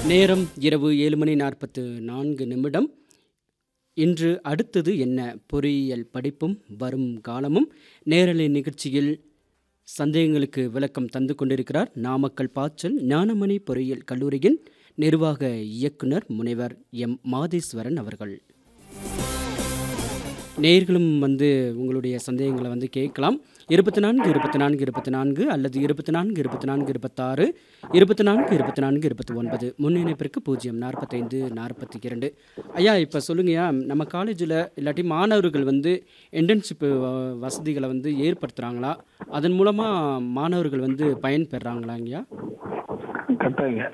நேரம் இரவு ஏழு மணி நாற்பத்து நான்கு நிமிடம் இன்று அடுத்தது என்ன பொறியியல் படிப்பும் வரும் காலமும் நேரலை நிகழ்ச்சியில் சந்தேகங்களுக்கு விளக்கம் தந்து கொண்டிருக்கிறார் நாமக்கல் பாச்சல் ஞானமணி பொறியியல் கல்லூரியின் நிர்வாக இயக்குனர் முனைவர் எம் மாதேஸ்வரன் அவர்கள் நேர்களும் வந்து உங்களுடைய சந்தேகங்களை வந்து கேட்கலாம் இருபத்தி நான்கு இருபத்தி நான்கு இருபத்தி நான்கு அல்லது இருபத்தி நான்கு இருபத்தி நான்கு இருபத்தாறு இருபத்தி நான்கு இருபத்தி நான்கு இருபத்தி ஒன்பது முன்னிணைப்பிற்கு பூஜ்ஜியம் நாற்பத்தைந்து நாற்பத்தி இரண்டு ஐயா இப்போ சொல்லுங்கய்யா நம்ம காலேஜில் இல்லாட்டி மாணவர்கள் வந்து இன்டர்ன்ஷிப் வசதிகளை வந்து ஏற்படுத்துகிறாங்களா அதன் மூலமாக மாணவர்கள் வந்து பயன் பெறாங்களாங்கய்யா கரெக்டாங்க